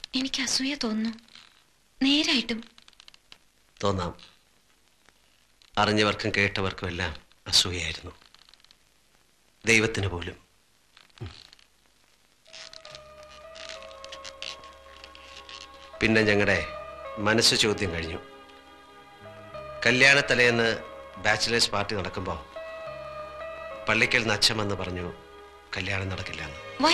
എനിക്ക് അസൂയ തോന്നുന്നു നേരായിട്ടും തോന്നാം അറിഞ്ഞവർക്കും കേട്ടവർക്കും എല്ലാം അസൂയായിരുന്നു ദൈവത്തിന് പോലും ഉം. പിന്നെ ഞങ്ങളുടെ മനസ്സ് ചോദ്യം കഴിഞ്ഞു കല്യാണത്തലേന്ന് ബാച്ചിലേഴ്സ് പാർട്ടി നടക്കുമ്പോൾ പള്ളിക്കൽ നച്ചമെന്ന് പറഞ്ഞു കല്യാണം നടക്കില്ല എന്ന് വൈ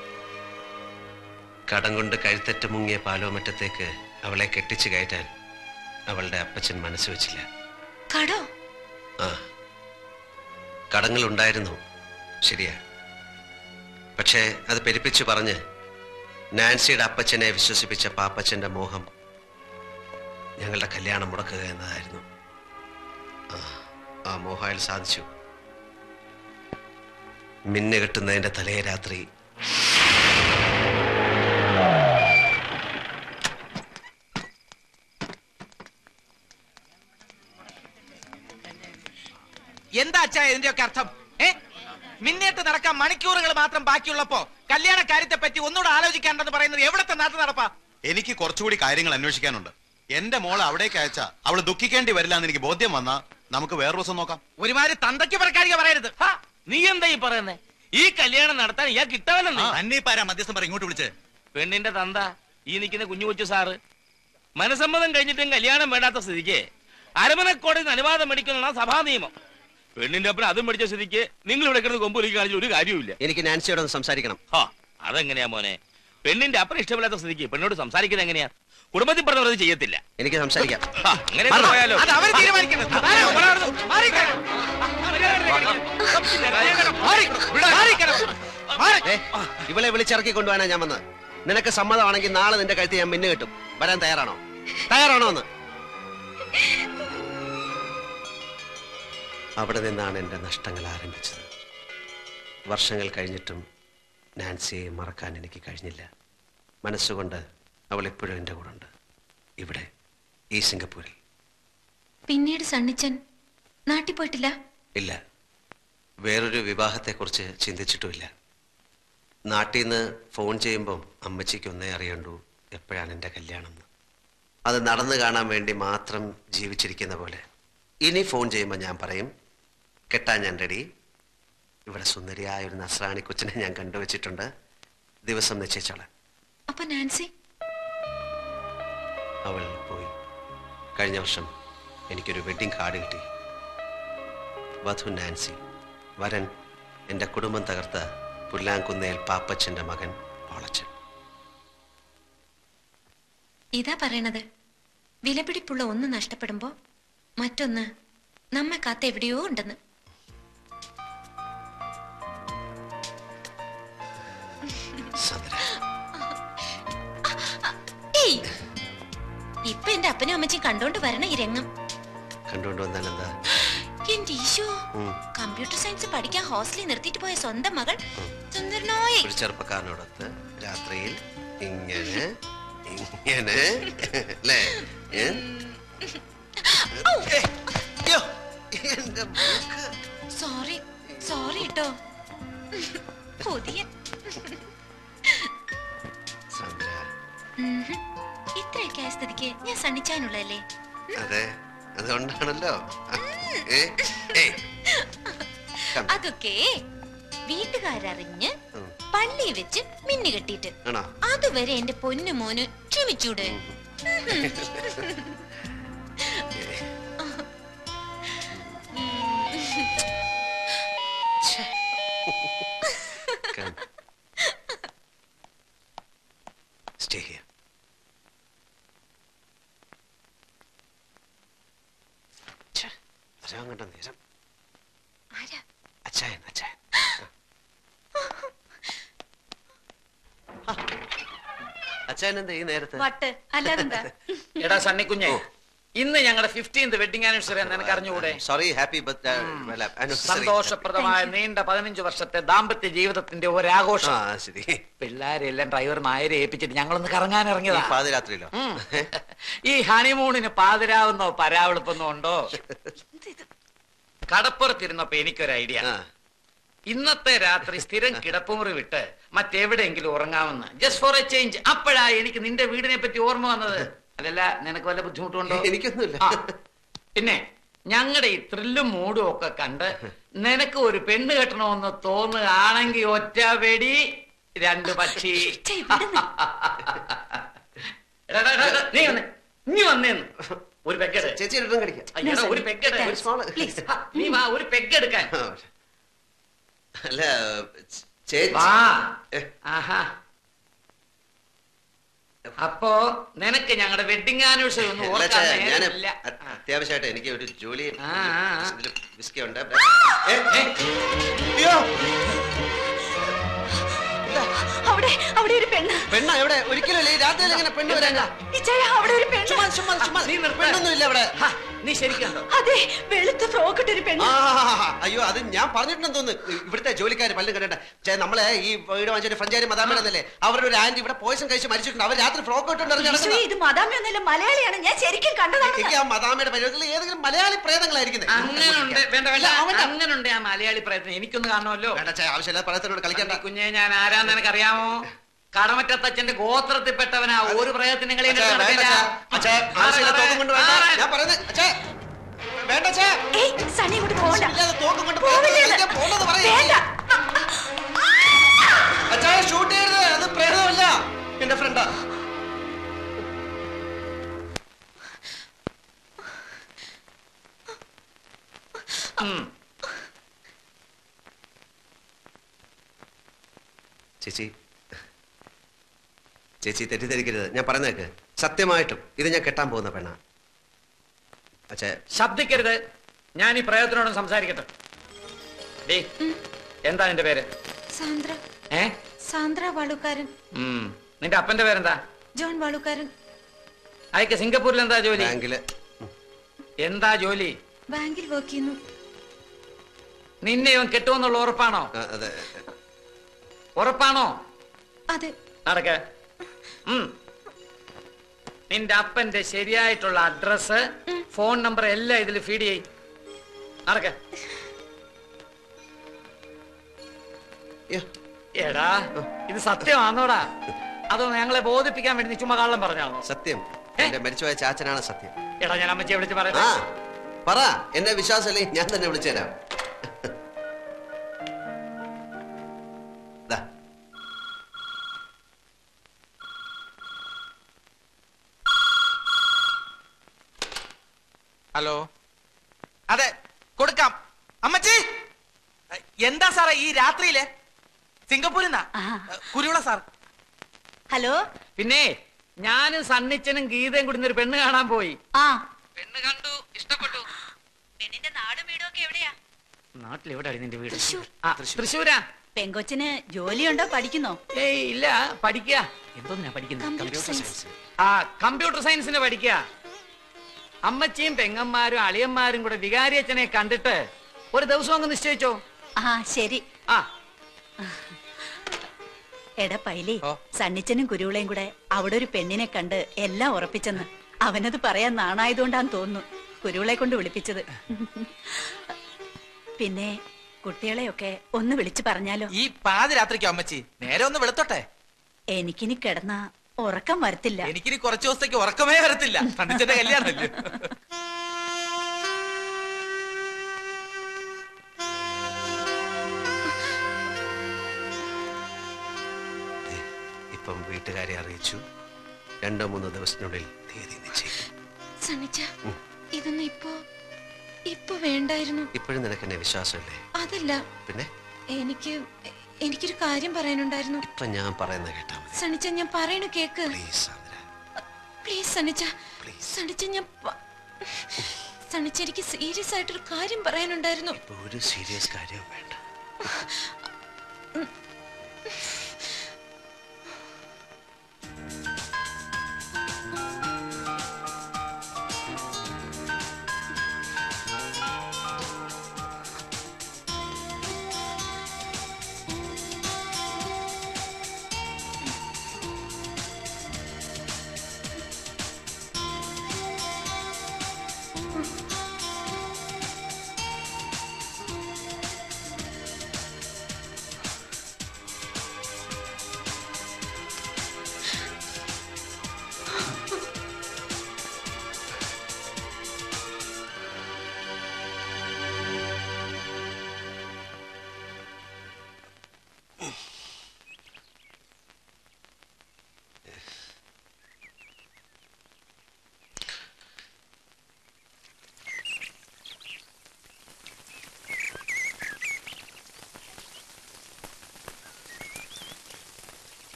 കടം കൊണ്ട് കഴുത്തറ്റ് മുങ്ങിയ പാലോമറ്റത്തേക്ക് അവളെ കെട്ടിച്ചു കയറ്റാൻ അവളുടെ അപ്പച്ചൻ മനസ്സ് വെച്ചില്ല കടോ ആ കടങ്ങൾ ഉണ്ടായിരുന്നു ശരിയാ പക്ഷേ അത് പെരുപ്പിച്ചു പറഞ്ഞ് നാൻസിയുടെ അപ്പച്ചനെ വിശ്വസിപ്പിച്ച പാപ്പച്ചന്റെ മോഹം ഞങ്ങളുടെ കല്യാണം മുടക്കുക എന്നതായിരുന്നു ആ, ആ മോഹം അയാൾ സാധിച്ചു മിന്നു കെട്ടുന്നതിന്റെ തലേ രാത്രി എന്താ അച്ഛാ ഇതിന്റെയൊക്കെ അർത്ഥം ഏ മിന്നേറ്റ് നടക്കാൻ മണിക്കൂറുകൾ മാത്രം ബാക്കിയുള്ളപ്പോ കല്യാണ കാര്യത്തെ പറ്റി ഒന്നുകൂടെ ആലോചിക്കാണ്ടെന്ന് പറയുന്നത് എവിടത്തെ നാട്ടു നടപ്പാ എനിക്ക് കുറച്ചുകൂടി കാര്യങ്ങൾ അന്വേഷിക്കാനുണ്ട് എന്റെ മോളെ അവിടേക്ക് അയച്ചാ അവള് ദുഃഖിക്കേണ്ടി വരില്ല എന്ന് എനിക്ക് ബോധ്യം വന്നാ നമുക്ക് വേറൊരു ദിവസം നോക്കാം ഒരുമാതിരി തന്തയ്ക്ക് പറക്കാരിക പറയരുത് ഹാ, നീ എന്താ ഈ പറയുന്നേ ഈ കല്യാണം നടത്താൻ ഇയാൾക്ക് ഇട്ടവനെന്ന് അന്നീപ്പാരാ മധ്യസ്ഥം പറ ഇങ്ങോട്ട് വിളിച്ച് പെണ്ണിന്റെ തന്ത ഈ നിൽക്കുന്ന കുഞ്ഞു കൊച്ചു സാറ് മനസമ്മതം കഴിഞ്ഞിട്ടും കല്യാണം വേണ്ടാത്ത സ്ഥിതിക്ക് അരമനക്കോടതി അനുവാദം മേടിക്കുന്ന സഭാ നിയമം പെണ്ണിന്റെ ഒപ്പം അതും മേടിച്ച സ്ഥിതിക്ക് നിങ്ങൾ ഇവിടെ കിടന്ന് കൊമ്പൊലിക്ക് കാണിച്ച ഒരു കാര്യവുമില്ല എനിക്ക് നാൻസിയോട് ഒന്ന് സംസാരിക്കണം ഹാ അതെങ്ങനെയാ മോനെ പെണ്ണിന്റെ അപ്പൻ ഇഷ്ടമില്ലാത്ത സ്ഥിതിക്ക് പെണ്ണോട് സംസാരിക്കുന്നത് എങ്ങനെയാ കുടുംബത്തിൽ പറഞ്ഞവർ അത് ചെയ്യത്തില്ല എനിക്ക് സംസാരിക്കാം ഹാ, അങ്ങനെ മാറണം. പോയാലോ അത് അവര് തീരുമാനിക്കുന്നത് താനോ, മാറിക്കോ. മാറി, മാറിക്കോ. മാറി. ഏ, ഇവളെ വിളിച്ചിറക്കി കൊണ്ടുപോകാനാ ഞാൻ വന്നത് നിനക്ക് സമ്മതമാണെങ്കിൽ നാളെ നിന്റെ കഴുത്ത് ഞാൻ മിന്നു കിട്ടും വരാൻ തയ്യാറാണോ തയ്യാറാണോ എന്ന് അവിടെ നിന്നാണ് എൻ്റെ നഷ്ടങ്ങൾ ആരംഭിച്ചത് വർഷങ്ങൾ കഴിഞ്ഞിട്ടും നാൻസിയെ മറക്കാൻ എനിക്ക് കഴിഞ്ഞില്ല മനസ്സുകൊണ്ട് അവൾ എപ്പോഴും എൻ്റെ കൂടെ ഉണ്ട് ഇവിടെ ഈ സിംഗപ്പൂരിൽ പിന്നീട് സണ്ണിച്ചൻ നാട്ടിൽ പോയിട്ടില്ല ഇല്ല വേറൊരു വിവാഹത്തെക്കുറിച്ച് ചിന്തിച്ചിട്ടുമില്ല നാട്ടിൽ നിന്ന് ഫോൺ ചെയ്യുമ്പം അമ്മച്ചിക്ക് ഒന്നേ അറിയണ്ടൂ എപ്പോഴാണ് എൻ്റെ കല്യാണം എന്ന് അത് നടന്നു കാണാൻ വേണ്ടി മാത്രം ജീവിച്ചിരിക്കുന്ന പോലെ ഇനി ഫോൺ ചെയ്യുമ്പോൾ ഞാൻ പറയും കെട്ടാൻ ഞാൻ റെഡി ഇവിടെ സുന്ദരിയായ ഒരു നസ്രാണി കൊച്ചിനെ ഞാൻ കണ്ടുവച്ചിട്ടുണ്ട് ദിവസം നിശ്ചയിച്ചോളാം അപ്പൊ നാൻസി അവൾ പോയി കഴിഞ്ഞ വർഷം എനിക്കൊരു വെഡ്ഡിംഗ് കാർഡ് കിട്ടി വധു നാൻസി വരൻ എൻ്റെ കുടുംബം തകർത്ത പുല്ലാങ്കുന്നേൽ പാപ്പച്ചൻ്റെ മകൻ പോളച്ചൻ ഇതാ പറയണത് വിലപിടിപ്പുള്ള ഒന്ന് നഷ്ടപ്പെടുമ്പോ മറ്റൊന്ന് നമ്മെ കാത്ത് എവിടെയോ ഉണ്ടെന്ന് സന്ദ്ര ഏയ് ഇപ്പൊ എന്റെ അപ്പനും അമ്മച്ചും കണ്ടോണ്ട് വരണ ഈ രംഗം കണ്ടുകൊണ്ട് വന്നാൽ എന്താ എന്റെ ഈശോ ഉം. കമ്പ്യൂട്ടർ സയൻസ് പഠിക്കാൻ ഹോസ്റ്റലിൽ നിർത്തിയിട്ട് പോയ സ്വന്തം മകൾ സുന്ദരനായ ഒരു ചെറുപ്പക്കാരനോടൊത്ത് രാത്രിയിൽ ഇങ്ങനെ ഇങ്ങനെ അല്ലേ ഏ? ഏ, അയ്യോ, എൻ്റെ മൂക്ക്. സോറി സോറി കേട്ടോ പുതിയ സന്ദ്ര ഉം. ഇത്രയൊക്കെ ആയ സ്ഥിതിക്ക് ഞാൻ സണ്ണിച്ചാനുള്ളതല്ലേ അതെ അതുകൊണ്ടാണല്ലോ ഏ, ഏയ്, come. അതൊക്കെ വീട്ടുകാരറിഞ്ഞ് ഉം. പള്ളി വെച്ച് മിന്നു കെട്ടിയിട്ട് ആണോ അതുവരെ എന്റെ പൊന്നു മോന് ക്ഷമിച്ചൂടെ Come. Stay here. ഛെ, വരാൻ കണ്ട നേരം ആരാ അച്ചായൻ അച്ചായൻ അച്ചായൻ എന്താ ഈ നേരത്തെ വട്ട് അല്ലാതെന്താ എടാ സണ്ണിക്കുഞ്ഞെ ഇന്ന് ഞങ്ങളുടെ ഫിഫ്റ്റീൻത് വെഡിങ് ആനിവേഴ്സറി എന്ന് എനിക്ക് അറിഞ്ഞുകൂടെ സോറി ഹാപ്പി സന്തോഷപ്രദമായ നീണ്ട പതിനഞ്ച് വർഷത്തെ ദാമ്പത്യ ജീവിതത്തിന്റെ ഒരാഘോഷം ആ ശരി പിള്ളേരെല്ലാം ഡ്രൈവർ നായരെ ഏൽപ്പിച്ചിട്ട് ഞങ്ങളൊന്ന് കറങ്ങാൻ ഈ ഇറങ്ങിയതാ പാതിരാത്രിയിലോ ഉം. ഈ ഹണിമൂണിന് പാതിരാവുന്നോ പരാവെളുപ്പെന്നോ ഉണ്ടോ കടപ്പുറത്തിരുന്നപ്പോ എനിക്കൊരു ഐഡിയ ആ ഇന്നത്തെ രാത്രി സ്ഥിരം കിടപ്പുമുറി വിട്ട് മറ്റെവിടെയെങ്കിലും ഉറങ്ങാമെന്ന് ജസ്റ്റ് ഫോർ എ ചേഞ്ച് അപ്പോഴാ എനിക്ക് നിന്റെ വീടിനെ പറ്റി ഓർമ്മ വന്നത് അതല്ല നിനക്ക് വല്ല ബുദ്ധിമുട്ടുണ്ടോ എനിക്കൊന്നുമില്ല ആ, പിന്നെ ഞങ്ങളുടെ ഈ ത്രില്ലും മൂടും ഒക്കെ കണ്ട് നിനക്ക് ഒരു പെണ്ണ് കെട്ടണമെന്ന് തോന്നുകയാണെങ്കിൽ ഒറ്റ വെടി രണ്ട് പക്ഷി ഛെ, വിടുന്നെ. എടാ, എടാ, എടാ, നീ വന്നേ നീ വന്നേന്ന് ഒരു പെക്കെട് ചേച്ചി ഇട്ടും കടിക്കാം അയ്യടാ, ഒരു പെക്കെട് ഒരു small. Please, ആ, നീ വാ ഒരു പെക്കെടുക്കാൻ അല്ല ചേച്ചി വാ ഏ, ആഹാ അപ്പോ നിനക്ക് ഞങ്ങളുടെ വെഡിങ് ആനിവേഴ്സറി ഒന്നും അല്ല, ഓർക്കാൻ ചേ, ഞാന് നേരമില്ല അ- അത്യാവശ്യമായിട്ട് എനിക്ക് ഒരു ജോലി ആ, ആ, ആ. ഇതില് വിസ്കി ഉണ്ട് ഏ, അയ്യോ അവിടെ അവിടെ ഒരു പെണ്ണ് പെണ്ണ എവിടെ ഒരിക്കലും ഇല്ല ഈ രാത്രിയിൽ എങ്ങനെ പെണ്ണ് വരാൻ ഇച്ചായ അവിടെ ഒരു പെണ്ണ് ചുമ്മാ ചുമ്മാ ചുമ്മാ നീ നിർത്ത്. പെണ്ണൊന്നും ഇല്ല അവിടെ ഹാ, നീ ശരിക്കുണ്ടോ അതെ വെളുത്ത ഫ്രോക്ക് ഇട്ടൊരു ആ, പെണ്ണ് അയ്യോ അത് ഞാൻ പറഞ്ഞിട്ടുണ്ടെന്ന് തോന്നുന്നു ഇവിടുത്തെ ജോലിക്കാർ പല്ലും കണ്ടേ ചേ നമ്മളെ ഈ വീട് വാങ്ങിച്ചിട്ട് ഫ്രഞ്ചാരി മതാമേടന്നല്ലേ അവരുടെ ഒരു ആന്റി ഇവിടെ പോയിസൺ കഴിച്ച് മരിച്ചിട്ടുണ്ട് അവർ രാത്രി ഫ്രോക്ക് ഇട്ടുകൊണ്ട് ഇറങ്ങി ഈശോയെ, നടക്കുന്ന ഇത് മദാമിയൊന്നുമല്ല മലയാളിയാണ് ഞാൻ ശരിക്കും കണ്ടതാണ് എനിക്ക് ആ മതാമയുടെ പരിപാടികളിൽ ഏതെങ്കിലും മലയാളി പ്രേതങ്ങളായിരിക്കുന്നത് അങ്ങനുണ്ട് വേണ്ട വേണ്ട ഇല്ല, അവന്റെ- അങ്ങനുണ്ട് ആ മലയാളി പ്രയത്നം എനിക്കൊന്ന് കാണുമല്ലോ വേണ്ട ചേ ആവശ്യമില്ല പ്രേതത്തിനോട് കളിക്കണ്ട ഈ കുഞ്ഞെ ഞാൻ ആരാന്ന് നിനക്കറിയാമോ കടമറ്റത്തച്ഛന്റെ ഗോത്രത്തിൽപ്പെട്ടവനാ ഒരു പ്രയത്നം നിങ്ങളെ അച്ഛാ, വേണ്ട അച്ഛാ. അച്ഛാ, ആവശ്യമില്ല തോക്കും കൊണ്ട് വേണ്ട ഞാൻ പറയുന്നത് അച്ഛാ വേണ്ട അച്ഛാ ഏയ് സണ്ണി ഇങ്ങോട്ട് പോകണ്ട ഇല്ലാതെ തോക്കും കൊണ്ട് പോവില്ലേ പ്രേതത്തെ ഇത്? പോകണ്ടെന്ന് പറയ്. വേണ്ട അച്ഛാ ഷൂട്ട് ചെയ്യരുത് അത് പ്രേതമല്ല എന്റെ ഫ്രണ്ടാ ചേച്ചി ചേച്ചി തെറ്റിദ്ധരിക്കരുത് ഞാൻ പറഞ്ഞു കേക്ക് സത്യമായിട്ടും ഇത് ഞാൻ കെട്ടാൻ പോകുന്ന പെണ്ണാ അച്ഛാ ശബ്ദിക്കരുത് ഞാൻ ഈ പ്രയത്നോടും സംസാരിക്കട്ടെ ഡേ എന്താ നിന്റെ പേര് സാന്ദ്ര ഏ സാന്ദ്ര വാളുക്കാരൻ ഉം. നിന്റെ അപ്പന്റെ പേരെന്താ ജോൺ വാളുക്കാരൻ അയക്ക് സിംഗപ്പൂരിൽ എന്താ ജോലി ബാങ്കില് ഉം. എന്താ ജോലി ബാങ്കിൽ വർക്ക് ചെയ്യുന്നു നിന്നെ ഇവൻ കെട്ടുമെന്നുള്ള ഉറപ്പാണോ ആ, അതെ ഉറപ്പാണോ അതെ നടക്ക ഉം. നിന്റെ അപ്പന്റെ ശരിയായിട്ടുള്ള അഡ്രസ് ഫോൺ നമ്പർ എല്ലാം ഇതിൽ ഫീഡ് ചെയ് നടക്ക യ്യോ, എടാ ഇത് സത്യമാണോടാ അതോ ഞങ്ങളെ ബോധിപ്പിക്കാൻ വേണ്ടി നീ ചുമ്മാ കള്ളം പറഞ്ഞാണോ സത്യം ഏ? എന്റെ മരിച്ചുപോയ ചാച്ചനാണ് സത്യം എടാ ഞാൻ അമ്മച്ചിയെ വിളിച്ച് ആ പറയട്ടെ പറ എന്നെ വിശ്വാസമല്ലേ ഞാൻ തന്നെ വിളിച്ചു തരാം ദാ. ഹലോ അതെ കൊടുക്കാം അമ്മച്ചി എന്താ സാറേ ഈ രാത്രിയിലെ സിംഗപ്പൂരിൽ നിന്നാ ആ. കുരുവിള സാർ ഹലോ പിന്നെ ഞാനും സണ്ണിച്ചനും ഗീതയും കൂടി ഇന്നൊരു പെണ്ണ് കാണാൻ പോയി ആ പെണ്ണ് കണ്ടു ഇഷ്ടപ്പെട്ടു പെണ്ണിന്റെ നാടും വീടും ഒക്കെ എവിടെയാ നാട്ടിൽ എവിടെയാണ് നിന്റെ വീട് തൃശ്ശൂർ. ആ തൃശ്ശൂരാ പെങ്കൊച്ചിന് ജോലിയുണ്ടോ പഠിക്കുന്നോ ഏയ് ഇല്ല പഠിക്കുക എന്തോന്നാ പഠിക്കുന്നത് കമ്പ്യൂട്ടർ സയൻസ് ആ കമ്പ്യൂട്ടർ സയൻസിന് പഠിക്കുക അമ്മച്ചിയും പെങ്ങന്മാരും അളിയന്മാരും കൂടെ വികാരിയച്ഛനെ കണ്ടിട്ട് ഒരു ദിവസം അങ്ങ് നിശ്ചയിച്ചോ ആ ശരി ആ എടാ പൈലി ഓ. സണ്ണിച്ചനും കുരുവിളയും കൂടെ അവിടെ ഒരു പെണ്ണിനെ കണ്ട് എല്ലാം ഉറപ്പിച്ചെന്ന് അവനത് പറയാൻ നാണായതുകൊണ്ടാന്ന് തോന്നുന്നു കുരുവിളെ കൊണ്ട് വിളിപ്പിച്ചത് പിന്നെ കുട്ടികളെയൊക്കെ ഒന്ന് വിളിച്ചു പറഞ്ഞാലോ ഈ പാതിരാത്രിക്കോ അമ്മച്ചി നേരെ ഒന്ന് വെളുത്തോട്ടെ എനിക്കിനി കിടന്ന ഉറക്കം വരത്തില്ല എനിക്കിനി കുറച്ച് ദിവസത്തേക്ക് ഉറക്കമേ വരത്തില്ല സണ്ണിച്ചന്റെ കല്യാണമല്ലേ ദേ, ഇപ്പം വീട്ടുകാരെ അറിയിച്ചു രണ്ടോ മൂന്നോ ദിവസത്തിനുള്ളിൽ തീയതി നിശ്ചയിക്കും സണ്ണിച്ച ഇതൊന്നും ഇപ്പോ ഇപ്പൊ വേണ്ടായിരുന്നു ഇപ്പോഴും നിനക്ക് എന്നെ വിശ്വാസമില്ലേ അതല്ല പിന്നെ എനിക്ക് എനിക്കൊരു കാര്യം പറയാനുണ്ടായിരുന്നു ഇപ്പൊ ഞാൻ പറയുന്നത് കേട്ടാ മതി സണ്ണിച്ച ഞാൻ പറയണ കേക്ക് പ്ലീസ് സാന്ദ്ര പ്ലീസ് സണ്ണിച്ച Please. സണ്ണിച്ച ഞാൻ പ- സണ്ണിച്ച എനിക്ക് സീരിയസ് ആയിട്ടൊരു കാര്യം പറയാനുണ്ടായിരുന്നു ഇപ്പൊ ഒരു സീരിയസ് കാര്യവും വേണ്ട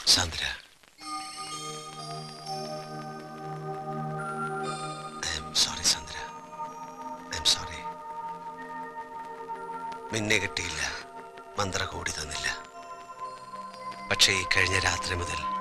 Sandra I'm sorry Sandra I'm sorry മിന്നെ കിട്ടിയില്ല മന്ത്ര കൂടി തന്നില്ല പക്ഷേ ഈ കഴിഞ്ഞ രാത്രി മുതൽ